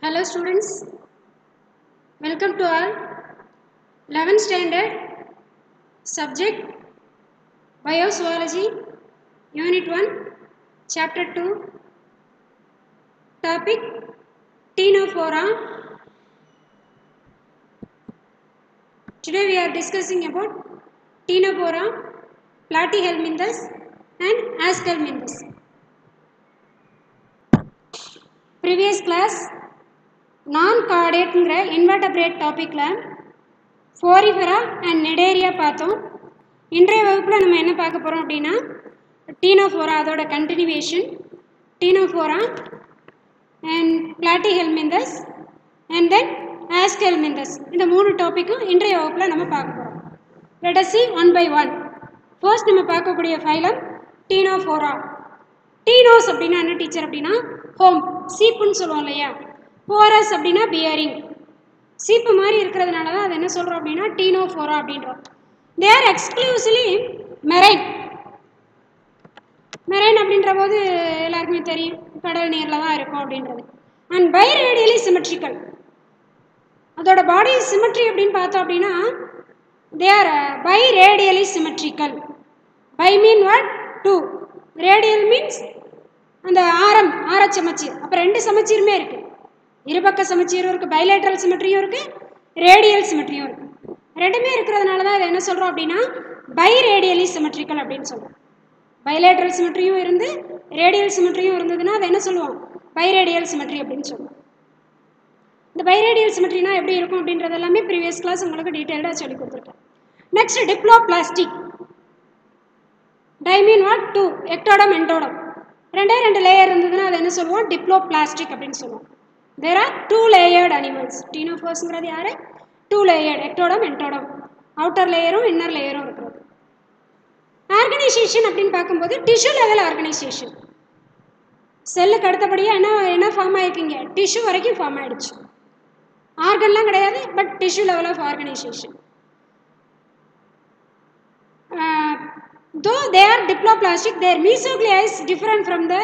Hello students, welcome to all 11th standard subject Biozoology Unit 1 Chapter 2 Topic Ctenophora Today we are discussing about Ctenophora, Platyhelminthes and Aschelminthes. Previous class நான் கார்டேட்ங்கிற invertebrate டாப்பிக்கில் ஃபோரிஃபெரா and நெடேரியா பார்த்தோம் இன்றைய வகுப்பில் நம்ம என்ன பார்க்க போகிறோம் அப்படின்னா டீனோஃபோரா அதோட continuation Ctenophora and Platyhelminthes and then Aschelminthes இந்த மூணு டாப்பிக்கும் இன்றைய வகுப்பில் நம்ம பார்க்க போகிறோம் let's one by one first நம்ம பார்க்கக்கூடிய ஃபைலம் டீனோஃபோரா டீனோஸ் அப்படின்னா என்ன டீச்சர் அப்படின்னா ஹோம் சீப்புன்னு சொல்லுவோம் இல்லையா போரஸ் அப்படின்னா பியரிங் சீப்பு மாதிரி இருக்கிறதுனால தான் அது என்ன சொல்கிறோம் அப்படின்னா டீனோஃபோரா அப்படின்றோம் தேர் எக்ஸ்க்ளூசிவ்லி மெரைன் மெரைன் அப்படின்ற போது எல்லாருக்குமே தெரியும் கடல் நீரில் தான் இருக்கும் அப்படின்றது அண்ட் பை ரேடியலி சிமெட்ரிக்கல் அதோட பாடி சிமெட்ரி அப்படின்னு பார்த்தோம் அப்படின்னா they're biradially symmetrical bi mean what two radial means அந்த ஆரம் ஆர சமச்சீர் அப்போ ரெண்டு சமச்சீருமே இருக்குது இருபக்க சமச்சீரும் இருக்குது பைலேட்ரல் சிமெட்ரியும் இருக்குது ரேடியல் சிமெட்ரியும் இருக்குது ரெண்டுமே இருக்கிறதுனால தான் இதை என்ன சொல்கிறோம் அப்படின்னா பை ரேடியலி சிமெட்ரிக்கல் அப்படின்னு சொல்கிறோம் பைலேட்ரல் சிமெட்ரியும் இருந்து ரேடியல் சிமெட்ரியும் இருந்ததுன்னா அதை என்ன சொல்லுவோம் பைரேடியல் சிமெட்ரி அப்படின்னு சொல்லுவோம் இந்த பைரேடியல் சிமெட்ரினா எப்படி இருக்கும் அப்படின்றது எல்லாமே ப்ரீவியஸ் கிளாஸ் உங்களுக்கு டீட்டெயில்டாக சொல்லி கொடுத்துருக்கேன் next diploblastic di mean what two ectoderm endoderm ரெண்டே ரெண்டு லேயர் இருந்ததுன்னா அதை என்ன சொல்லுவோம் டிப்ளோ பிளாஸ்டிக் அப்படின்னு சொல்லுவோம் there are two layered animals டீனோஃபோர்ஸுங்கிறது யார் two layered ectoderm endoderm outer லேயரும் இன்னர் லேயரும் இருக்கிறது ஆர்கனைசேஷன் அப்படின்னு பார்க்கும்போது டிஷ்யூ லெவல் ஆர்கனைசேஷன் செல்லுக்கு அடுத்தபடியாக என்ன என்ன ஃபார்ம் ஆகிருக்கீங்க டிஷ்யூ வரைக்கும் ஃபார்ம் ஆகிடுச்சு ஆர்கன்லாம் கிடையாது but tissue level of organisation though they are diploplastic their mesoglia is different from the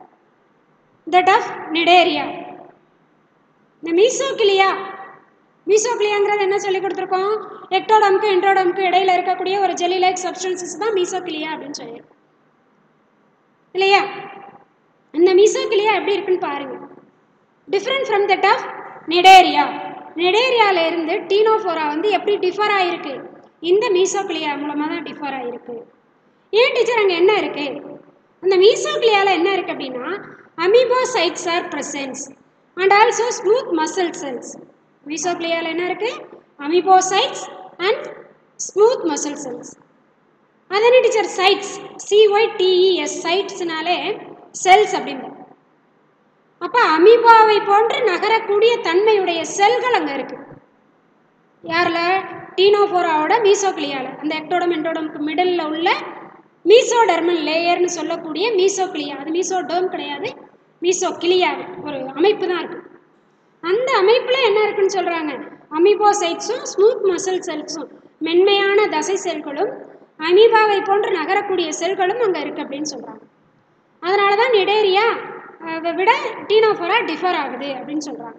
that of nidaria இந்த மீசோகிளியா மீசோகிளியாங்கிறது என்ன சொல்லி கொடுத்துருக்கோம் எக்டோடம்க்கு இன்ட்ரோடம்க்கு இடையில இருக்கக்கூடிய ஒரு ஜெல்லி லைக் சப்ஸ்டன்சஸ் தான் மீசோகிளியா அப்படின்னு சொல்லியிருக்கோம் இல்லையா இந்த மீசோகிளியா எப்படி இருக்குன்னு பாருங்க different from that of Cnidaria நெடேரியால இருந்து டீனோஃபோரா வந்து எப்படி டிஃபர் ஆயிருக்கு இந்த மீசோகிளியா மூலமாக தான் டிஃபர் ஆயிருக்கு ஏன் டீச்சர் அங்கே என்ன இருக்கு அந்த மீசோக்ளியாவில் என்ன இருக்கு அப்படின்னா amoebocytes are presence and also smooth muscle cells மீசோக்ளியாவில் என்ன இருக்கு amoebocytes and smooth muscle cells அது என்ன டீச்சர் சைட்ஸ் சிஒய் டிஇஎஸ் சைட்ஸ்னாலே செல்ஸ் அப்படின்னு அப்போ அமீபாவை போன்று நகரக்கூடிய தன்மையுடைய செல்கள் அங்கே இருக்கு யாரில் டீனோஃபோராவோட மீசோக்ளியாவில் அந்த எக்டோடம் என்டோடம்க்கு மிடலில் உள்ள மீசோடர்மல் லேயர்னு சொல்லக்கூடிய மீசோக்ளியா அது மீசோடோம் கிடையாது மீசோக்ளியா ஒரு அமைப்பு தான் இருக்குது அந்த அமைப்பில் என்ன இருக்குன்னு சொல்கிறாங்க அமீபோசைட்ஸும் ஸ்மூத் மசில் செல்ஸும் மென்மையான தசை செல்களும் அமீபாவை போன்று நகரக்கூடிய செல்களும் அங்கே இருக்குது அப்படின்னு சொல்கிறாங்க அதனால தான் நிடேரியா அதை விட டீனோஃபோரா டிஃபர் ஆகுது அப்படின்னு சொல்கிறாங்க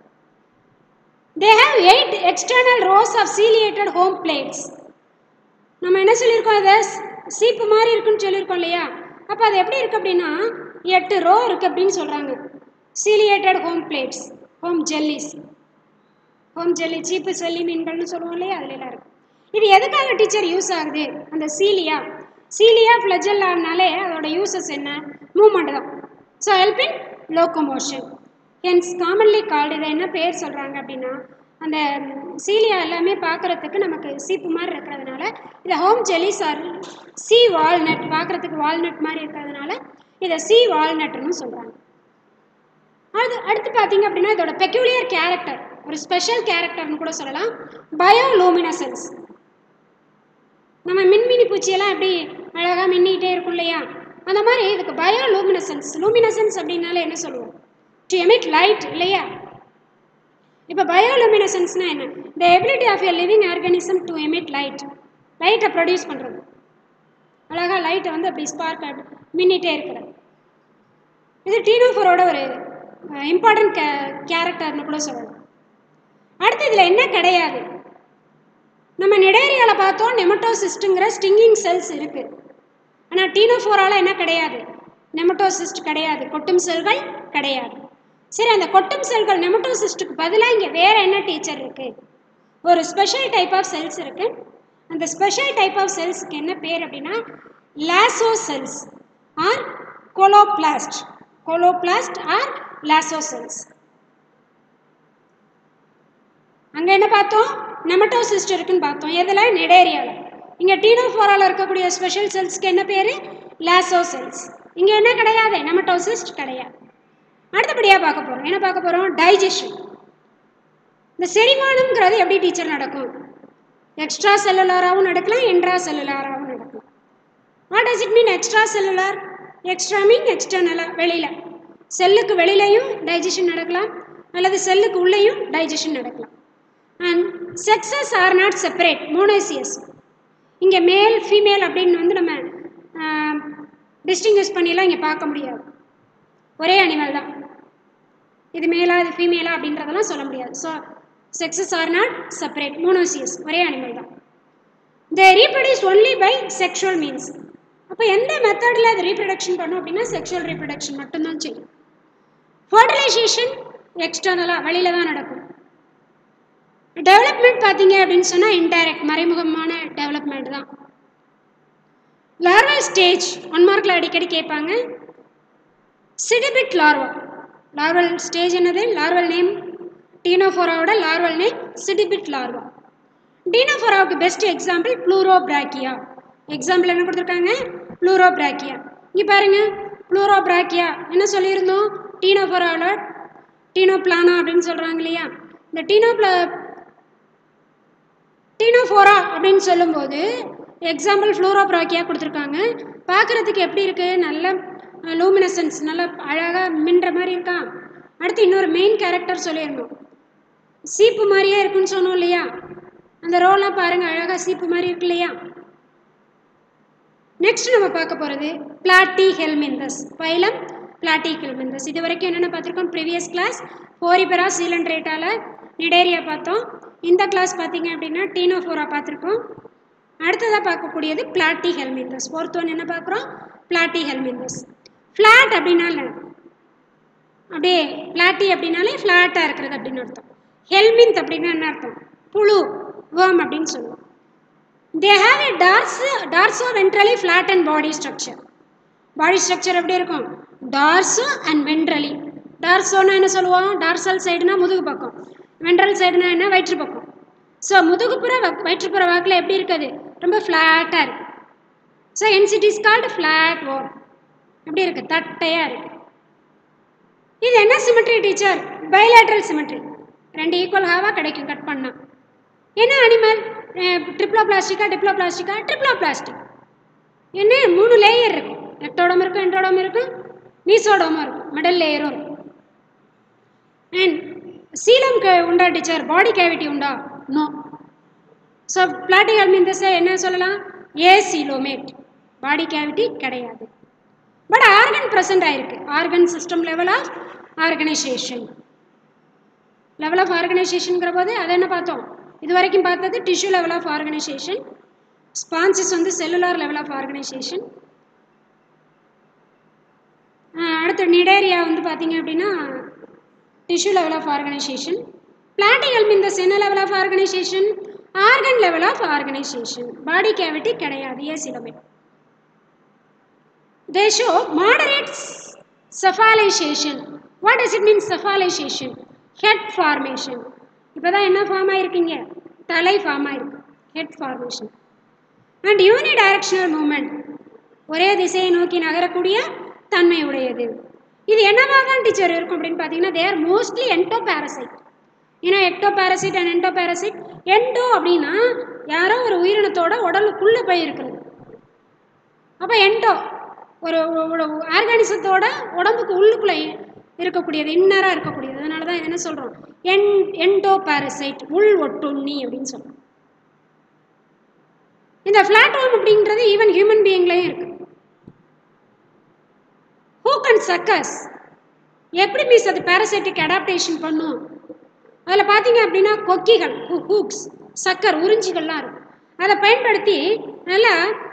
they have eight external rows of ciliated ஹோம் பிளேட்ஸ் நம்ம என்ன சொல்லியிருக்கோம் அதை சீப்பு மாதிரி இருக்குன்னு சொல்லியிருக்கோம் இல்லையா அப்போ அது எப்படி இருக்குது அப்படின்னா எட்டு ரோ இருக்குது அப்படின்னு சொல்கிறாங்க சீலியேட்டட் ஹோம் plates home jellies home jelly சீப்பு செல்லி மீன்கள்னு சொல்லுவோம் இல்லையா அதில் எல்லாம் இருக்குது இது எதுக்காக டீச்சர் யூஸ் ஆகுது அந்த சீலியா சீலியா ஃப்ளஜல்லானாலே அதோட யூசஸ் என்ன மூமெண்ட் தான் so help in locomotion hence commonly called இதை என்ன பேர் சொல்கிறாங்க அப்படின்னா அந்த சீலியா எல்லாமே பார்க்குறதுக்கு நமக்கு சீப்பு மாதிரி இருக்கிறதுனால இதை ஹோம் ஜெலிஸ் ஆர் சி வால்நட் பார்க்குறதுக்கு வால்நட் மாதிரி இருக்கிறதுனால இதை சி வால்நட்னு சொல்கிறாங்க அது அடுத்து பார்த்தீங்க அப்படின்னா இதோட பெக்யூலியர் கேரக்டர் ஒரு ஸ்பெஷல் கேரக்டர்னு கூட சொல்லலாம் பயோலூமினசன்ஸ் நம்ம மின்மினி பூச்சியெல்லாம் எப்படி அழகாக மின்னிகிட்டே இருக்கும் இல்லையா அந்த மாதிரி இதுக்கு பயோலூமினசன்ஸ் லூமினசன்ஸ் அப்படின்னாலே என்ன சொல்லுவோம் டு எமிட் லைட் இல்லையா இப்போ பயோலுமினசன்ஸ்னால் என்ன the ability of a living organism to emit light லைட்டை ப்ரொடியூஸ் பண்ணுறது அழகாக லைட்டை வந்து அப்படி ஸ்பார்க் மின்னிட்டே இருக்கிறது இது டீனோஃபரோட ஒரு இம்பார்ட்டன்ட் கே கேரக்டர்னு கூட சொல்லலாம் அடுத்து இதில் என்ன கிடையாது நம்ம நெடேரியாவில் பார்த்தோம் நெமட்டோசிஸ்ட்டுங்கிற ஸ்டிங்கிங் செல்ஸ் இருக்குது ஆனால் டீனோஃபோரால் என்ன கிடையாது நெமட்டோசிஸ்ட் கிடையாது கொட்டும் செல்கள் கிடையாது சரி அந்த கொட்டும் செல்கள் நெமட்டோசிஸ்ட்டுக்கு பதிலாக இங்கே வேறு என்ன டீச்சர் இருக்குது ஒரு ஸ்பெஷல் டைப் ஆஃப் செல்ஸ் இருக்குது அந்த ஸ்பெஷல் டைப் ஆஃப் செல்ஸுக்கு என்ன பேர் அப்படின்னா lasso cells are colloblast colloblast are lasso cells அங்கே என்ன பார்த்தோம் நெமட்டோசிஸ்ட் இருக்குன்னு பார்த்தோம் எதில் நெடேரியாவில் இங்கே டீனோஃபோரால் இருக்கக்கூடிய ஸ்பெஷல் செல்ஸ்க்கு என்ன பேர் லாசோ செல்ஸ் இங்கே என்ன கிடையாது நெமட்டோசிஸ்ட் கிடையாது அடுத்தபடியாக பார்க்க போகிறோம் என்ன பார்க்க போகிறோம் டைஜஷன் இந்த செரிமானம்ங்கிறது எப்படி டீச்சர் நடக்கும் எக்ஸ்ட்ரா செல்லுலாராகவும் நடக்கலாம் இன்ட்ரா செல்லுலாராகவும் நடக்கலாம் what does it mean extra cellular extra mean எக்ஸ்டர்னலாக வெளியில் செல்லுக்கு வெளியிலையும் டைஜஷன் நடக்கலாம் அல்லது செல்லுக்கு உள்ளேயும் டைஜஷன் நடக்கலாம் and sexes are not separate monoecious இங்கே மேல் ஃபீமேல் அப்படின்னு வந்து நம்ம டிஸ்டிங்யூஸ் பண்ணிலாம் இங்கே பார்க்க முடியாது ஒரே அனிமல் தான் இது மேலா இது ஃபீமேலா அப்படின்றதெல்லாம் சொல்ல முடியாது so sexes are not separate monoecious ஒரே அனிமல் தான் they reproduce only by sexual means அப்போ எந்த மெத்தடில் அது ரீப்ரொடக்ஷன் பண்ணும் அப்படின்னா செக்ஷுவல் ரீப்ரொடக்ஷன் மட்டும்தான் செய்யும் ஃபர்டிலைசேஷன் எக்ஸ்டர்னலாக வெளியில் தான் நடக்கும் டெவலப்மெண்ட் பார்த்தீங்க அப்படின்னு சொன்னால் இன்டைரக்ட் மறைமுகமான டெவலப்மெண்ட் தான் லார்வல் ஸ்டேஜ் ஒன் மார்க்கில் அடிக்கடி கேட்பாங்க சிடிபிட் லார்வா லார்வல் ஸ்டேஜ் என்னது லார்வல் நேம் டீனோஃபோராவோட லார்வல் நேம் சிடிபிட் லார்வா டீனோஃபோராவுக்கு பெஸ்ட் எக்ஸாம்பிள் ப்ளூரோபிராக்கியா எக்ஸாம்பிள் என்ன கொடுத்துருக்காங்க ப்ளூரோபிராக்கியா இங்கே பாருங்க ப்ளூரோபிராக்கியா என்ன சொல்லியிருந்தோம் டீனோஃபோராவில் டீனோப்ளானா அப்படின்னு சொல்கிறாங்க இல்லையா இந்த டீனோப்ளா டீனோஃபோரா அப்படின்னு சொல்லும்போது எக்ஸாம்பிள் ஃப்ளூரோப்ராக்கியா கொடுத்துருக்காங்க பார்க்குறதுக்கு எப்படி இருக்குது நல்ல லூமினசன்ஸ் நல்ல அழகாக மின்ற மாதிரி இருக்கா அடுத்து இன்னொரு மெயின் கேரக்டர் சொல்லியிருந்தோம் சீப்பு மாதிரியே இருக்குன்னு சொன்னோம் இல்லையா அந்த ரோலாம் பாருங்கள் அழகாக சீப்பு மாதிரி இருக்கு இல்லையா நெக்ஸ்ட் நம்ம பார்க்க போகிறது பிளாட்டி ஹெல்மிந்தஸ் பைலம் பிளாட்டி ஹெல்மிந்தஸ் இது வரைக்கும் என்னென்ன பார்த்துருக்கோம் ப்ரீவியஸ் கிளாஸ் போரிபெரா சீலன்ட்ரேட்டால நிடேரியா பார்த்தோம் இந்த கிளாஸ் பார்த்தீங்க அப்படின்னா டீனோஃபோரா பார்த்துருக்கோம் அடுத்ததாக பார்க்கக்கூடியது பிளாட்டி ஹெல்மிந்தஸ் ஃபோர்த் ஒன் என்ன பார்க்குறோம் பிளாட்டி ஹெல்மிந்தஸ் ஃப்ளாட் அப்படின்னால அப்படியே பிளாட்டி அப்படின்னாலே ஃப்ளாட்டாக இருக்கிறது அப்படின்னு அர்த்தம் ஹெல்மிந்த் அப்படின்னா என்ன அர்த்தம் புழு வேர்ம் அப்படின்னு சொல்லுவோம் they have a dorso dorso ventrally flat and body structure body structure எப்படி இருக்கும் டார்ஸோ அண்ட் வென்ட்ரலி டார்ஸோனா என்ன சொல்லுவோம் டார்சல் சைடுனா முதுகு பக்கம் வென்ட்ரல் சைடுனா என்ன வயிற்று பக்கம் ஸோ முதுகுப்புற வயிற்றுப்புற வாக்கில் எப்படி இருக்குது ரொம்ப ஃப்ளாட்டாக இருக்குது so hence it is called flat worm எப்படி இருக்குது தட்டையாக இருக்குது இது என்ன சிமெட்ரி டீச்சர் பைலேட்ரல் சிமெட்ரி ரெண்டு ஈக்குவல் ஹாவாக கிடைக்கும் கட் பண்ணால் என்ன அனிமல் ட்ரிப்ளோ பிளாஸ்டிக்கா டிப்ளோ பிளாஸ்டிக்கா ட்ரிப்ளோ பிளாஸ்டிக் என்ன மூணு லேயர் இருக்கும் எக்டோடம் இருக்கும் என்டோடம் இருக்கும் மீசோடோமா இருக்கும் மிடல் லேயரும் இருக்கும் அண்ட் சீலம் உண்டா டீச்சர் பாடி கேவிட்டி உண்டா நோ ஸோ பிளாட்டிகல் மீன்ஸ் என்ன சொல்லலாம் ஏ சீலோமேட் பாடி கேவிட்டி கிடையாது பட் ஆர்கன் ப்ரெசென்ட் ஆயிருக்கு organ system level of organisation level of ஆர்கனைசேஷனுங்கிற போது அதை என்ன பார்த்தோம் இது வரைக்கும் பார்த்தது tissue level of organisation sponges வந்து செல்லுலார் லெவல் ஆஃப் ஆர்கனைசேஷன் அடுத்து நிடேரியா வந்து பார்த்தீங்க அப்படின்னா டிஷ்யூ லெவல் ஆஃப் ஆர்கனைசேஷன் பிளாட்டிகல் மீன் என்ன level of organisation organ level of organisation body cavity கிடையாது ஏசிலமே they show moderate cephalization what does it mean cephalization head formation இப்போ தான் என்ன ஃபார்ம் ஆயிருக்கீங்க தலை ஃபார்ம் ஆயிருக்கு head formation and unidirectional movement ஒரே திசையை நோக்கி நகரக்கூடிய தன்மை உடையது இது என்னவா தான் டீச்சர் இருக்கும் அப்படின்னு பார்த்தீங்கன்னா தேர் மோஸ்ட்லி என்டோ பேரசைட் ஏன்னா ectoparasite and endoparasite endo அப்படின்னா யாரோ ஒரு உயிரினத்தோட உடலுக்குள்ளே போய் இருக்கிறது அப்போ என்டோ ஒரு ஒரு ஆர்கானிசத்தோட உடம்புக்கு உள்ளுக்குள்ளே இருக்கக்கூடியது இன்னராக இருக்கக்கூடியது அதனால தான் என்ன சொல்கிறோம் என் என்டோ பாரசைட் உள் ஒட்டுண்ணி அப்படின்னு சொல்கிறோம் இந்த ஃப்ளாட் ஹோம் அப்படின்றது ஈவன் ஹியூமன் பீயிங்லேயும் இருக்கு ஹூ கன் சக்கஸ் எப்படி மிஸ் அது பேரசைட்டிக் அடாப்டேஷன் பண்ணும் அதில் பார்த்தீங்க அப்படின்னா கொக்கிகள் ஹூக்ஸ் சக்கர் உறிஞ்சிகள்லாம் இருக்கும் அதை பயன்படுத்தி நல்லா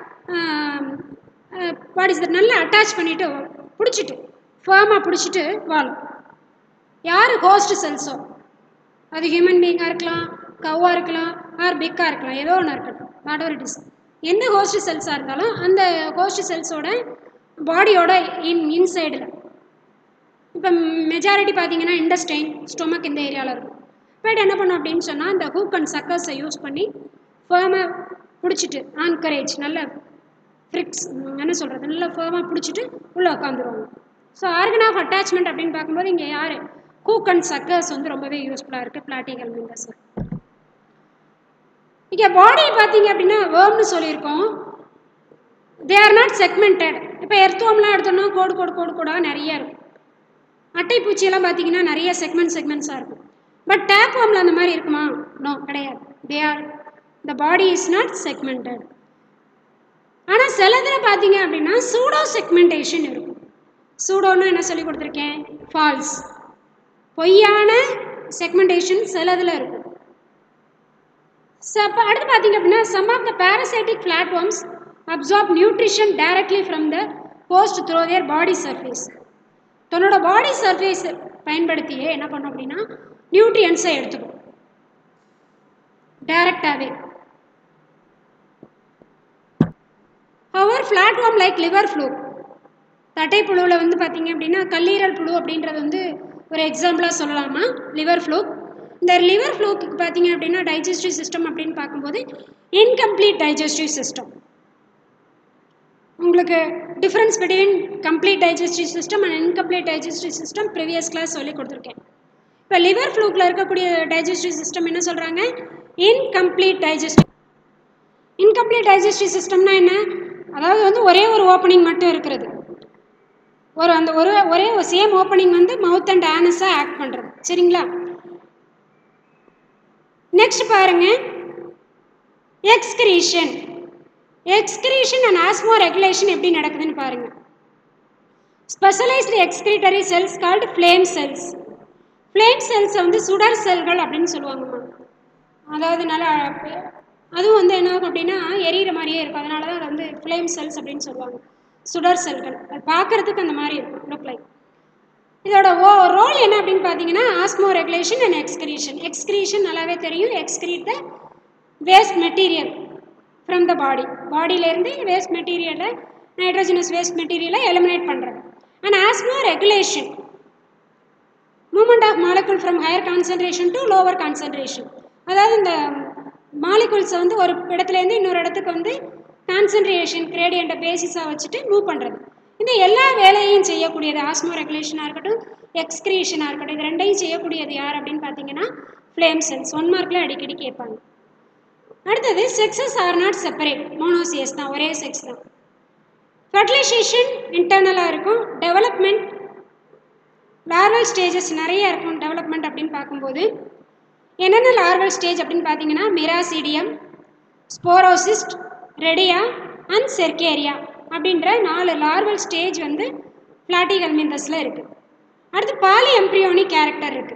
பாடி நல்லா அட்டாச் பண்ணிவிட்டு பிடிச்சிட்டு ஃபேமாக பிடிச்சிட்டு வாழும் யார் ஹோஸ்ட் செல்ஸோ அது ஹியூமன் பீயிங்காக இருக்கலாம் கவ்வாக இருக்கலாம் ஆர் பிக்காக இருக்கலாம் ஏதோ ஒன்று இருக்கட்டும் வாட் எவர் இட் இஸ் எந்த ஹோஸ்ட் செல்ஸாக இருந்தாலும் அந்த ஹோஸ்ட் செல்ஸோட பாடியோட இன் இன்சைடில் இப்போ மெஜாரிட்டி பார்த்தீங்கன்னா இண்டஸ்டைன் ஸ்டொமக் இந்த ஏரியாவில் இருக்கும் பட் என்ன பண்ணும் அப்படின்னு சொன்னால் இந்த ஹூக் அண்ட் சக்கர்ஸை யூஸ் பண்ணி ஃபேமாக பிடிச்சிட்டு ஆன்கரேஜ் நல்ல ஃப்ரிக்ஸ் என்ன சொல்கிறது நல்லா ஃபேமாக பிடிச்சிட்டு உள்ளே உட்காந்துருவாங்க ஸோ ஆர்கன் ஆஃப் அட்டாச்மெண்ட் அப்படின்னு பார்க்கும்போது இங்கே யார் ஹூக் அண்ட் சக்கர்ஸ் வந்து ரொம்பவே யூஸ்ஃபுல்லாக இருக்குது பிளாட்டிகல் மிங்கஸ் இங்கே பாடி பார்த்தீங்க அப்படின்னா வேர்ம்னு சொல்லியிருக்கோம் தே ஆர் நாட் செக்மெண்டட் இப்போ எர்த்துவம்லாம் எடுத்தோம்னா கோடு கோடு கோடு கோடாக நிறைய இருக்கும் அட்டைப்பூச்சியெல்லாம் பார்த்தீங்கன்னா நிறைய செக்மெண்ட் செக்மெண்ட்ஸாக இருக்கும் பட் டேப் வார்மில் அந்த மாதிரி இருக்குமா நோ கிடையாது they are the body is not segmented ஆனால் சிலதில் பார்த்தீங்க அப்படின்னா சூடோ செக்மெண்டேஷன் இருக்கும் சூடோன்னு என்ன சொல்லி கொடுத்துருக்கேன் ஃபால்ஸ் பொய்யான செக்மெண்டேஷன் சிலதில் இருக்கும் அப்போ அடுத்து பார்த்தீங்க அப்படின்னா some of the parasitic flatworms absorb nutrition directly from the host through their body surface தன்னோட பாடி சர்ஃபேஸ் பயன்படுத்தியே என்ன பண்ணும் அப்படின்னா நியூட்ரியன்ஸை எடுத்துக்கும் டைரக்டாகவே our flatworm like liver fluke தட்டை புழுவில் வந்து பார்த்தீங்க அப்படின்னா கல்லீரல் புழு அப்படின்றது வந்து ஒரு எக்ஸாம்பிளாக சொல்லலாமா லிவர் ஃப்ளூ இந்த லிவர் ஃப்ளூக்கு பார்த்தீங்க அப்படின்னா டைஜஸ்டிவ் சிஸ்டம் அப்படின்னு பார்க்கும்போது இன்கம்ப்ளீட் டைஜஸ்டிவ் சிஸ்டம் உங்களுக்கு difference between complete digestive system and incomplete digestive system previous class சொல்லி கொடுத்துருக்கேன் இப்போ லிவர் ஃப்ளூக்கில் இருக்கக்கூடிய டைஜஸ்டிவ் சிஸ்டம் என்ன சொல்கிறாங்க இன்கம்ப்ளீட் டைஜஸ்டிவ் இன்கம்ப்ளீட் டைஜஸ்டிவ் சிஸ்டம்னா என்ன அதாவது வந்து ஒரே ஒரு ஓப்பனிங் மட்டும் இருக்கிறது ஒரு அந்த ஒரு ஒரே சேம் ஓப்பனிங் வந்து மவுத் அண்ட் ஆனஸாக ஆக்ட் பண்ணுறது சரிங்களா நெக்ஸ்ட் பாருங்க excretion excretion and osmoregulation எப்படி நடக்குதுன்னு பாருங்க specialised excretory cells called flame cells flame செல்ஸை வந்து சுடர் செல்கள் அப்படின்னு சொல்லுவாங்கம்மா அதாவது நல்லா அதுவும் வந்து என்ன ஆகும் அப்படின்னா எரியிற மாதிரியே இருக்கும் அதனால தான் அதை வந்து ஃப்ளேம் செல்ஸ் அப்படின்னு சொல்லுவாங்க சுடர் செல்கள் அது பார்க்குறதுக்கு அந்த மாதிரி இருக்கும் லுக் லைக் இதோட ஓ ரோல் என்ன அப்படின்னு பார்த்தீங்கன்னா osmoregulation and excretion excretion நல்லாவே தெரியும் excrete the waste material from the body பாடியிலேருந்து வேஸ்ட் மெட்டீரியலை நைட்ரஜனஸ் வேஸ்ட் மெட்டீரியலை எலிமினேட் பண்ணுறது and osmoregulation movement of molecule from higher concentration to lower concentration அதாவது இந்த மாலிகுல்ஸை வந்து ஒரு இடத்துலேருந்து இன்னொரு இடத்துக்கு வந்து கான்சன்ட்ரேஷன் கிரேடியண்ட்டை பேசிஸாக வச்சுட்டு மூவ் பண்ணுறது இந்த எல்லா வேலையும் செய்யக்கூடியது ஆஸ்மோ ரெகுலேஷனாக இருக்கட்டும் எக்ஸ்கிரீஷனாக இருக்கட்டும் இது ரெண்டையும் செய்யக்கூடியது யார் அப்படின்னு பார்த்தீங்கன்னா ஃப்ளேம் செல்ஸ் ஒன் மார்க்கில் அடிக்கடி கேட்பாங்க அடுத்தது sexes are not separate monoecious தான் ஒரே செக்ஸ் தான் ஃபர்டிலைசேஷன் இன்டர்னலாக இருக்கும் டெவலப்மெண்ட் லார்வல் ஸ்டேஜஸ் நிறைய இருக்கும் டெவலப்மெண்ட் அப்படின்னு பார்க்கும்போது என்னென்ன லார்வல் ஸ்டேஜ் அப்படின்னு பார்த்தீங்கன்னா மிராசிடியம் ஸ்போரோசிஸ்ட் ரெடியா அண்ட் செர்கேரியா அப்படின்ற நாலு லார்வல் ஸ்டேஜ் வந்து பிளாட்டிகல் மிந்தஸில் இருக்குது அடுத்து பாலி எம்ப்ரியோனி கேரக்டர் இருக்குது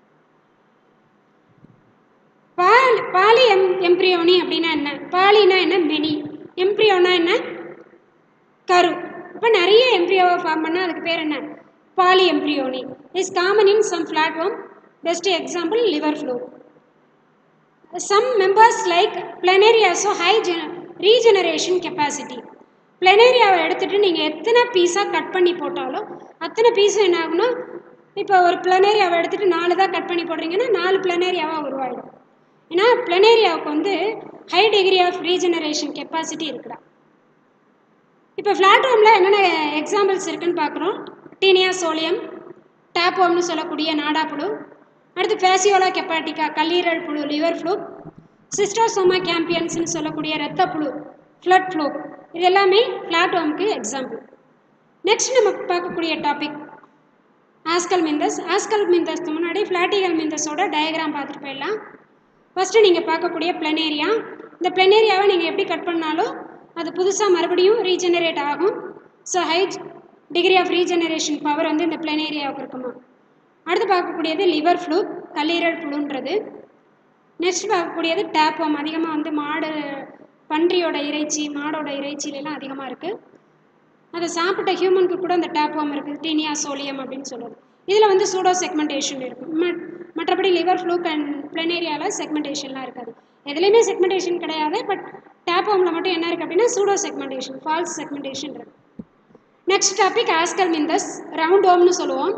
பால் பாலி எம் எம்ப்ரியோனி அப்படின்னா என்ன பாலினா என்ன மெனி எம்ப்ரியோனா என்ன கரு இப்போ நிறைய எம்ப்ரியோவை ஃபார்ம் பண்ணால் அதுக்கு பேர் என்ன polyembryony is common in some flatworm best example liver fluke some members like Planaria so high ஜென ரீஜெனரேஷன் கெப்பாசிட்டி பிளனேரியாவை எடுத்துகிட்டு நீங்கள் எத்தனை பீஸாக கட் பண்ணி போட்டாலும் அத்தனை பீஸும் என்ன ஆகும்னா இப்போ ஒரு பிளனேரியாவை எடுத்துகிட்டு நாலு தான் கட் பண்ணி போடுறீங்கன்னா நாலு பிளனேரியாவாக உருவாயிடும் ஏன்னா பிளனேரியாவுக்கு வந்து high degree of regeneration capacity இருக்குடா இப்போ ஃப்ளாட் ரூமில் என்னென்ன எக்ஸாம்பிள்ஸ் இருக்குன்னு பார்க்குறோம் டீனியா சோலியம் டேப்போம்னு சொல்லக்கூடிய நாடாப்புழு அடுத்து ஃபேசியோலா கெப்பாட்டிக்கா கல்லீரல் புழு லிவர் ஃப்ளூ சிஸ்டோசோமா கேம்பியன்ஸ்னு சொல்லக்கூடிய இரத்த புழு ஃப்ளட் ஃப்ளூ இது எல்லாமே ஃப்ளாட்வார்முக்கு எக்ஸாம்பிள் நெக்ஸ்ட் நம்ம பார்க்கக்கூடிய டாபிக் ஆஸ்கல் மிந்தஸ் ஆஸ்கல் மிந்தஸ்க்கு முன்னாடி ஃப்ளாட்டிகல் மிந்தஸோட டயக்ராம் பார்த்துட்டு போயிடலாம் ஃபஸ்ட்டு நீங்கள் பார்க்கக்கூடிய பிளனேரியா இந்த பிளனேரியாவை நீங்கள் எப்படி கட் பண்ணாலும் அது புதுசாக மறுபடியும் ரீஜெனரேட் ஆகும் so high degree of regeneration power வந்து இந்த பிளனேரியாவுக்கு இருக்குமா அடுத்து பார்க்கக்கூடியது லிவர் ஃப்ளூ கல்லீரல் புழுன்றது நெக்ஸ்ட் பார்க்கக்கூடியது டேப்பம் அதிகமாக வந்து மாடு பன்றியோட இறைச்சி மாடோட இறைச்சியிலலாம் அதிகமாக இருக்குது அதை சாப்பிட்ட ஹியூமனுக்கு கூட அந்த டேப்வாம் இருக்குது டீனியா சோலியம் அப்படின்னு சொல்லுவது இதில் வந்து சூடோ செக்மெண்டேஷன் இருக்கும் ம மற்றபடி லிவர் ஃப்ளூக் அண்ட் பிளனேரியாவில் செக்மெண்டேஷன்லாம் இருக்காது எதுலேயுமே செக்மெண்டேஷன் கிடையாது பட் டேப்வாமில் மட்டும் என்ன இருக்குது அப்படின்னா சூடோ செக்மெண்டேஷன் ஃபால்ஸ் செக்மெண்டேஷன் இருக்கு next topic Aschelminthes round ஓம்னு சொல்லுவோம்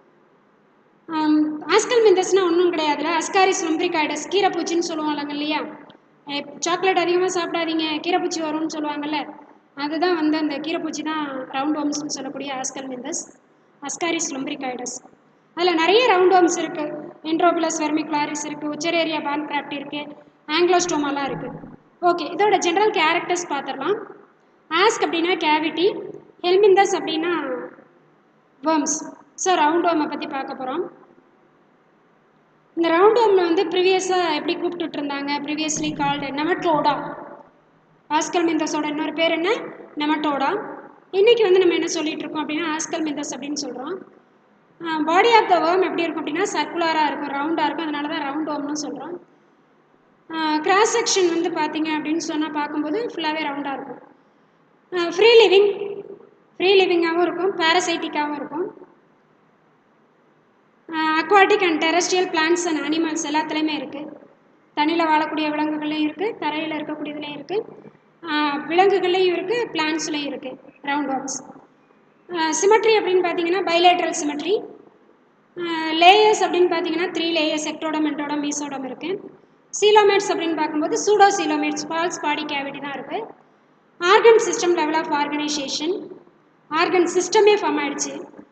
ஆஸ்கல் மிந்தஸ்னால் ஒன்றும் கிடையாதுல அஸ்காரிஸ் லம்பிரிகாய்டஸ் கீரைப்பூச்சின்னு சொல்லுவாங்க இல்லையா சாக்லேட் அதிகமாக சாப்பிடாதீங்க கீரைப்பூச்சி வரும்னு சொல்லுவாங்கல்ல அதுதான் வந்து அந்த கீரைப்பூச்சி தான் ரவுண்ட் ஓம்ஸ்னு சொல்லக்கூடிய ஆஸ்கல் மிந்தஸ் அஸ்காரிஸ் லம்பிரிகாய்டஸ் அதில் நிறைய ரவுண்ட் ஓம்ஸ் இருக்குது என்ட்ரோபிலஸ் வெர்மிக்ளாரிஸ் இருக்குது உச்சரேரியா பான் கிராஃப்ட் இருக்குது ஆங்கிலோஸ்டோமாலாம் இருக்குது ஓகே இதோட ஜென்ரல் கேரக்டர்ஸ் பார்த்துடலாம் ஆஸ்க் அப்படின்னா கேவிட்டி ஹெல்மிந்தஸ் அப்படின்னா வேர்ம்ஸ் ஸோ ரவுண்ட் ஓமை பற்றி பார்க்க போகிறோம் இந்த ரவுண்ட் ஓமில் வந்து ப்ரீவியஸாக எப்படி கூப்பிட்டுட்டு இருந்தாங்க ப்ரீவியஸ்லி கால்டு நெமட்டோடா ஆஸ்கல் மிந்தஸோட இன்னொரு பேர் என்ன நெமட்டோடா இன்றைக்கி வந்து நம்ம என்ன சொல்லிட்டு இருக்கோம் அப்படின்னா ஆஸ்கல் மிந்தஸ் அப்படின்னு சொல்கிறோம் பாடி ஆஃப் த வேர்ம் எப்படி இருக்கும் அப்படின்னா சர்க்குலராக இருக்கும் ரவுண்டாக இருக்கும் அதனால தான் ரவுண்ட் ஓம்னு சொல்கிறோம் கிராஸ் செக்ஷன் வந்து பார்த்தீங்க அப்படின்னு சொன்னால் பார்க்கும்போது ஃபுல்லாகவே ரவுண்டாக இருக்கும் ஃப்ரீ லிவிங் ஃப்ரீ லிவிங்காகவும் இருக்கும் பேரசைட்டிக்காகவும் இருக்கும் aquatic and terrestrial plants and animals எல்லாத்துலேயுமே இருக்குது தண்ணியில் வாழக்கூடிய விலங்குகள்லையும் இருக்குது தரையில் இருக்கக்கூடியதுலேயும் இருக்குது விலங்குகள்லையும் இருக்குது பிளான்ட்ஸ்லையும் இருக்குது ரவுண்ட் வார்ம்ஸ் சிமெட்ரி அப்படின்னு பார்த்தீங்கன்னா பைலேட்ரல் சிமெட்ரி லேயர்ஸ் அப்படின்னு பார்த்தீங்கன்னா three layers ectoderm endoderm mesoderm இருக்குது சீலோமேட்ஸ் அப்படின்னு பார்க்கும்போது pseudocoelomates false body cavity தான் இருக்குது organ system level of organisation organ சிஸ்டமே ஃபார்ம் ஆயிடுச்சு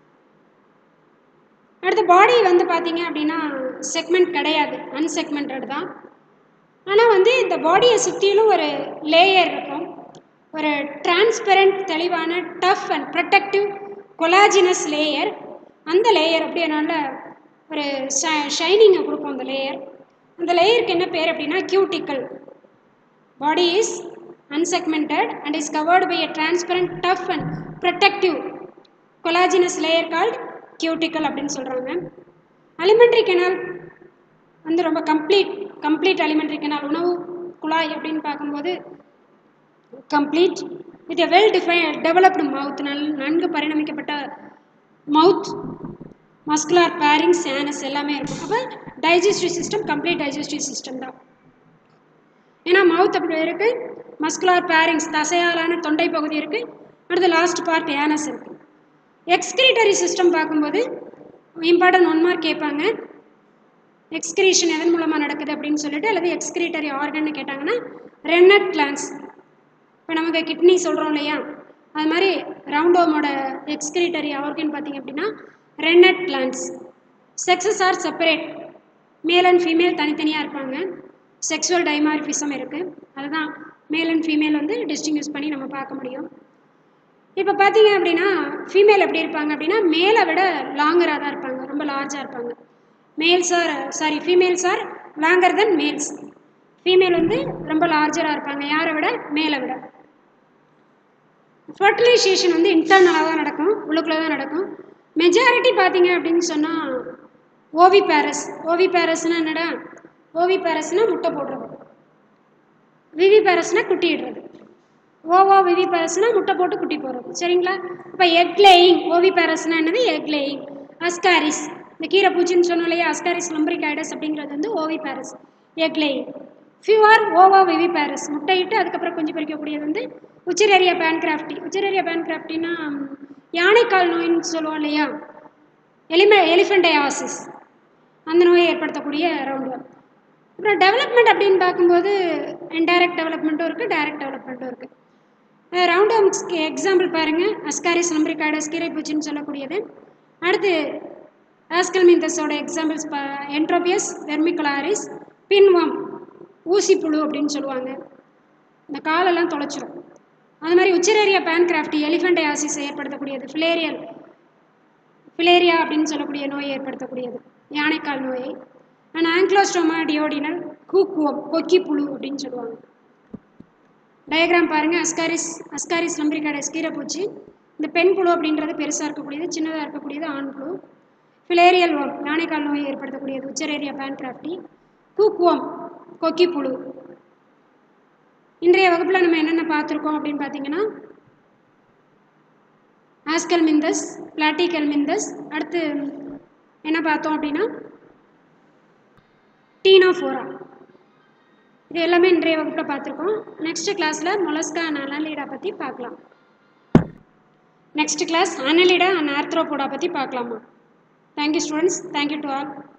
அடுத்த பாடி வந்து பார்த்தீங்க அப்படின்னா செக்மெண்ட் கிடையாது அன்செக்மெண்டட் தான் ஆனால் வந்து இந்த பாடியை சுற்றிலும் ஒரு லேயர் இருக்கும் ஒரு டிரான்ஸ்பெரண்ட் தெளிவான tough and protective collagenous layer அந்த லேயர் அப்படியே நல்ல ஒரு ஷைனிங்கை கொடுக்கும் அந்த லேயர் அந்த லேயருக்கு என்ன பேர் அப்படின்னா cuticle body is unsegmented and is covered by a transparent tough and protective collagenous layer called cuticle அப்படின்னு சொல்கிறாங்க அலிமெண்ட்ரி கெனால் வந்து ரொம்ப கம்ப்ளீட் கம்ப்ளீட் அலிமெண்ட்ரி கெனால் உணவு குழாய் அப்படின்னு பார்க்கும்போது complete with a well defined developed mouth நல் நன்கு பரிணமிக்கப்பட்ட மவுத் மஸ்குலார் பேரிங் சேனஸ் எல்லாமே இருக்கும் அப்போ digestive system complete digestive system தான் ஏன்னா மவுத் அப்படி இருக்குது மஸ்குலார் பேரிங்ஸ் தசையாலான தொண்டை பகுதி இருக்குது அடுத்து லாஸ்ட் பார்ட் ஏனஸ் இருக்குது எக்ஸ்கிரீட்டரி சிஸ்டம் பார்க்கும்போது இம்பார்ட்டன்ட் ஒன் மார்க் கேட்பாங்க எக்ஸ்கிரீஷன் எதன் மூலமாக நடக்குது அப்படின்னு சொல்லிட்டு அல்லது எக்ஸ்கிரீட்டரி ஆர்கன்னு கேட்டாங்கன்னா ரென்னட் கிளான்ஸ் இப்போ நமக்கு கிட்னி சொல்கிறோம் இல்லையா அது மாதிரி ரவுண்டோமோட எக்ஸ்கிரீட்டரி ஆர்கன் பார்த்தீங்க அப்படின்னா renette glands sexes are separate male and female தனித்தனியாக இருப்பாங்க செக்ஸுவல் டைமார்பிசம் இருக்குது அதுதான் மேல் அண்ட் ஃபீமேல் வந்து டிஸ்டிங்யூஸ் பண்ணி நம்ம பார்க்க முடியும் இப்போ பார்த்தீங்க அப்படின்னா ஃபீமேல் எப்படி இருப்பாங்க அப்படின்னா மேலை விட லாங்கராக தான் இருப்பாங்க ரொம்ப லார்ஜாக இருப்பாங்க males are sorry females are longer then males female வந்து ரொம்ப லார்ஜராக இருப்பாங்க யாரை விட மேலை விட ஃபர்டிலைசேஷன் வந்து இன்டர்னலாக தான் நடக்கும் உள்ளுக்குள்ளே தான் நடக்கும் மெஜாரிட்டி பார்த்தீங்க அப்படின்னு சொன்னால் ஓவி பேரஸ் ஓவி பேரஸ்னால் என்னடா ஓவி பேரஸ்னால் முட்டை போடுறது விவி பேரஸ்னால் குட்டி இடுறது ஓவோ விவி பேரஸ்னால் முட்டை போட்டு குட்டி போடுறது சரிங்களா இப்போ எக் லேயிங் ஓவி பேரஸ்னால் என்னது எக் லேயிங் அஸ்காரிஸ் இந்த கீரை பூச்சின்னு சொன்னோம் இல்லையா அஸ்காரிஸ் லம்பரிகைடஸ் அப்படிங்கிறது வந்து ஓவி பேரஸ் எக் லேயிங் ஃபியூஆர் ஓவா விவி பேரஸ் முட்டையிட்டு அதுக்கப்புறம் குஞ்சு பறிக்கக்கூடியது வந்து உச்சிரேரியா பேன்கிராஃப்டி உச்சிரேரியா பேன்கிராஃப்டினா யானைக்கால் நோயின்னு சொல்லுவோம் இல்லையா எலிமெ எலிஃபென்டையாசிஸ் அந்த நோயை ஏற்படுத்தக்கூடிய ரவுண்ட் ஒன் அப்புறம் டெவலப்மெண்ட் அப்படின்னு பார்க்கும்போது இன்டைரக்ட் டெவலப்மெண்ட்டும் இருக்குது டைரக்ட் டெவலப்மெண்ட்டும் இருக்குது ரவுண்ட் ஹோம்ஸ்க்கு எக்ஸாம்பிள் பாருங்கள் அஸ்காரிஸ் நம்பரிகாய்டஸ் கீரைப்பூச்சின்னு சொல்லக்கூடியது அடுத்து ஆஸ்கல்மிந்தஸோட எக்ஸாம்பிள்ஸ் பா என்ட்ரோபியஸ் வெர்மிகுலாரிஸ் பின்வாம் ஊசிப்புழு அப்படின்னு சொல்லுவாங்க இந்த காலெல்லாம் தொலைச்சிரும் அது மாதிரி உச்சரேரியா பேன்கிராஃப்டி எலிஃபென்டையாசிஸ் ஏற்படுத்தக்கூடியது ஃபிலேரியல் ஃபிலேரியா அப்படின்னு சொல்லக்கூடிய நோயை ஏற்படுத்தக்கூடியது யானைக்கால் நோயை அண்ட் ஆங்க்லோஸ்டோமா டியோடினல் கூக்குவம் கொக்கி புழு அப்படின்னு சொல்லுவாங்க டயக்ராம் பாருங்கள் அஸ்காரிஸ் அஸ்காரிஸ் லம்பரிகாடஸ் கீரைப்பூச்சி இந்த பெண் புழு அப்படின்றது பெருசாக இருக்கக்கூடியது சின்னதாக இருக்கக்கூடியது ஆண் புழு ஃபிலேரியல் ஓம் யானைக்கால் நோயை ஏற்படுத்தக்கூடியது உச்சரேரியா பேன்கிராஃப்டி கூக்குவம் கொக்கி புழு இன்றைய வகுப்பில் நம்ம என்னென்ன பார்த்துருக்கோம் அப்படின்னு பார்த்தீங்கன்னா ஆஸ்கல் மிந்தஸ் பிளாட்டிகல் மிந்தஸ் அடுத்து என்ன பார்த்தோம் அப்படின்னா டீனோஃபோரா இது எல்லாமே இன்றைய வகுப்பில் பார்த்துருக்கோம் நெக்ஸ்ட் கிளாஸில் மொலஸ்கா அண்ட் அனலிடா பற்றி பார்க்கலாம் next class Annelida and Arthropoda பற்றி பார்க்கலாமா thank you students thank you to all